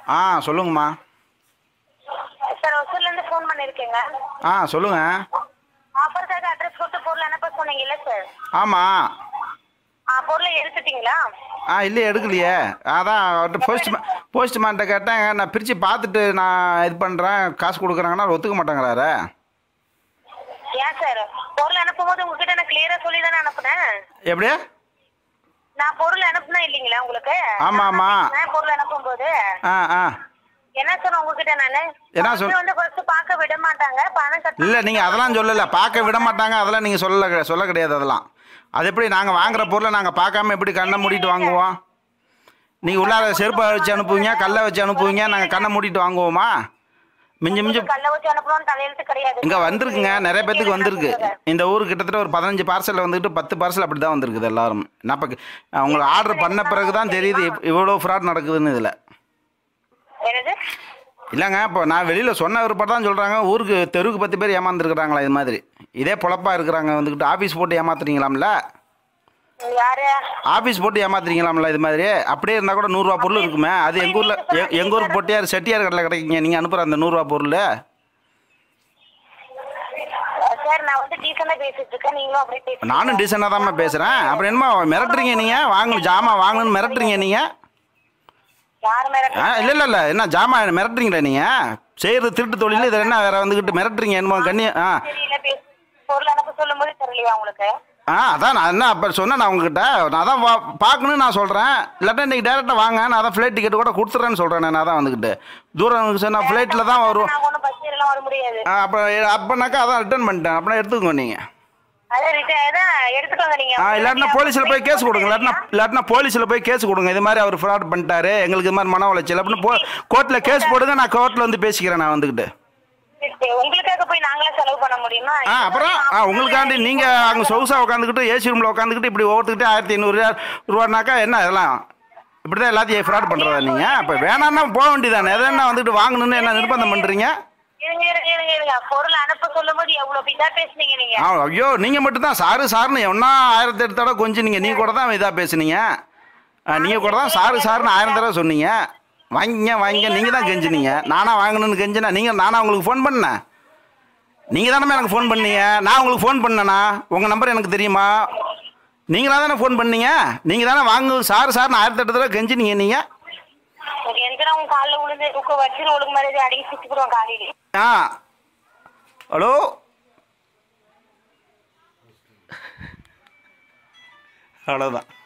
ஆ சொல்லுங்கம்மா sir ஒசூர்லேருந்து phone பண்ணியிருக்கேங்க ஆ சொல்லுங்கள் ஆஃபருக்காக address கொடுத்து பொருள் அனுப்ப சொன்னீங்கல்ல சார் ஆமாம் ஆ பொருளை எடுத்துட்டீங்களா ஆ இல்லையே எடுக்கலையே அதான் அவர்கிட்ட போஸ்ட் போஸ்ட்மேன்ட்ட கேட்டேன் நான் பிரித்து பார்த்துட்டு நான் இது பண்ணுறேன் காசு கொடுக்குறாங்கன்னா அவர் ஒத்துக்க மாட்டேங்கிறாரு ஏன் சார் பொருள் அனுப்பும்போது உங்ககிட்ட நான் கிளியரா சொல்லி தானே அனுப்புனேன் எப்படி நான் பொருள் அனுப்புனா இல்லைங்களா உங்களுக்கு ஆமா, ஆமா. நான் பொருள் அனுப்பும்போது ஆ ஆ என்ன சொன்னேன் உங்ககிட்ட நானு என்ன சொல்- வந்து வந்து ஃபர்ஸ்ட் பார்க்க விட மாட்டாங்க பணம் கட்ட இல்லை நீங்கள் அதெல்லாம் சொல்லலை பார்க்க விட மாட்டாங்க அதெல்லாம் நீங்கள் சொல்ல சொல்ல கிடையாது அதெல்லாம் அது எப்படி நாங்கள் வாங்குற பொருளை நாங்கள் பார்க்காம எப்படி கண்ணை மூடிட்டு வாங்குவோம் நீங்கள் உள்ளார செருப்பை வச்சு அனுப்புவீங்க கல்லை வச்சு அனுப்புவீங்க நாங்கள் கண்ணை மூடிட்டு வாங்குவோமா மிஞ்சி மிஞ்சி கல்ல வச்சு அனுப்பணும்னு தலையெழுத்து கிடையாது இங்கே வந்திருக்குங்க நிறைய பேத்துக்கு வந்திருக்கு இந்த ஊருக்கு கிட்டத்தட்ட ஒரு பதினஞ்சு பார்சலில் வந்துக்கிட்டு பத்து பார்சல் அப்படி தான் வந்திருக்குது எல்லாரும் நான் இப்போ உங்களுக்கு ஆர்டர் பண்ண பிறகு தான் தெரியுது இவ்- இவ்வளோ ஃப்ராட் நடக்குதுன்னு இதில் என்னது இல்லைங்க இப்போ நான் வெளியில் சொன்ன விருப்பம் தான் சொல்கிறாங்க ஊருக்கு தெருவுக்கு பத்து பேர் ஏமாந்துருக்குறாங்களா இது மாதிரி இதே பொழப்பா இருக்கிறாங்க வந்துக்கிட்டு ஆஃபீஸ் போட்டு ஏமாத்துறீங்களாம்ல யாரு ஆஃபீஸ் போட்டு ஏமாத்துறீங்களாம்ல இது மாதிரி அப்படியே இருந்தால் கூட நூறுரூவா பொருள் இருக்குமே அது எங்கள் ஊரில் எங்கள் ஊருக்கு போட்டியார் செட்டியார் கடையில் கிடைக்குங்க நீங்கள் அனுப்புகிற அந்த நூறுரூவா பொருள் சார் நான் வந்து டீசெண்டா பேசிட்டு இருக்கேன் நீங்களும் அப்படியே பேசுங்க நானும் டீசெண்டாக தான்மா பேசுகிறேன் அப்புறம் என்னமா மிரட்டுறீங்க நீங்கள் வாங்கணும் ஜாமான் வாங்கணும்னு மிரட்டுறீங்க நீங்கள் யாரு மேல ஆ இல்லை இல்லை இல்லை என்ன ஜாமான் மிரட்டுறீங்களா நீங்கள் செய்கிறது திருட்டு தொழில் இதில் என்ன வேறு வந்துக்கிட்டு மிரட்டுறீங்க என்னமோ கண்ணி ஆ தெரியல பேச பொருள் அனுப்ப சொல்லும் போது தெரியலையா உங்களுக்கு ஆ அதான் நான் என்ன அப்போ சொன்னேன் நான் உங்ககிட்ட நான் தான் வா பார்க்கணும்னு நான் சொல்கிறேன் இல்லாட்டா இன்றைக்கி டேரெக்டாக வாங்க நான் தான் ஃப்ளைட் டிக்கெட் கூட கொடுத்துட்றேன்னு சொல்கிறேன் நான் தான் வந்துக்கிட்டு தூரம் சார் நான் ஃப்ளைட்டில் தான் வரும் நான் ஒன்றும் பஸ் எல்லாம் வர முடியாது ஆ அப்போ அப்போனாக்கா அதான் ரிட்டர்ன் பண்ணிட்டேன் அப்படின்னா எடுத்துக்கோங்க நீங்கள் அதான் ரிட்டர்ன் அதான் எடுத்துக்கோங்க நீங்க ஆ இல்லாட்டினா போலீஸில் போய் கேஸ் கொடுங்க இல்லாட்டினா இல்லாட்டினா போலீஸில் போய் கேஸ் கொடுங்க இது மாதிரி அவர் ஃப்ராட் பண்ணிட்டாரு எங்களுக்கு இது மாதிரி மன உளைச்சல் அப்படின்னு போ கோர்ட்டில் கேஸ் போடுங்க நான் கோர்ட்டில் வந்து பேசிக்கிறேன் நான் வந்துக்கிட்டு சரி, உங்களுக்காக போய் நாங்களே செலவு பண்ண முடியுமா ஆ அப்புறம் ஆ உங்களுக்காண்டி நீங்கள் அங்கே சொகுசாக உட்காந்துக்கிட்டு ஏசி ரூமில் உட்காந்துக்கிட்டு இப்படி ஒவ்வொருத்துக்கிட்டே ஆயிரத்தி ஐநூறு ரூபானாக்கா என்ன இதெல்லாம் இப்படி தான் எல்லாத்தையும் ஃப்ராட் பண்ணுறதா நீங்கள் இப்போ வேணான்னா போக வேண்டியதானே எதை என்ன வந்துட்டு வாங்கணும்னு என்ன நிர்பந்தம் பண்ணுறீங்க இருங்க இருங்க இருங்க இருங்க பொருள் அனுப்ப சொல்லும் போது எவ்வளவு இதா பேசுனீங்க நீங்க ஆ ஐயோ நீங்கள் மட்டும் தான் சாரு சாருன்னு ஒன்றா ஆயிரத்தி எட்டு தடவை கொஞ்சம் நீங்கள் நீங்கள் கூட தான் இதாக பேசுனீங்க நீங்கள் கூட தான் சாரு சாருன்னு ஆயிரம் தடவை சொன்னீங்க வாங்கிங்க வாங்கிங்க நீங்கள் தான் கெஞ்சினீங்க நானாக வாங்கணும்னு கெஞ்சினா நீங்கள் நானா உங்களுக்கு ஃபோன் பண்ணேன் நீங்கள் தானே எனக்கு ஃபோன் பண்ணீங்க நான் உங்களுக்கு ஃபோன் பண்ணேனா உங்கள் நம்பர் எனக்கு தெரியுமா நீங்களா தானே ஃபோன் பண்ணீங்க நீங்கள் தானே வாங்கு சாரு சார்னு ஆயிரத்தி எட்டு தடவை கெஞ்சினீங்க நீங்கள் உங்க எந்த உங்க காலில் விழுந்து உங்க வச்சு ஒழுங்கு மாதிரி அடிக்கி சுத்தி போடுவோம் காலையில ஆ ஹலோ அவ்வளோதான்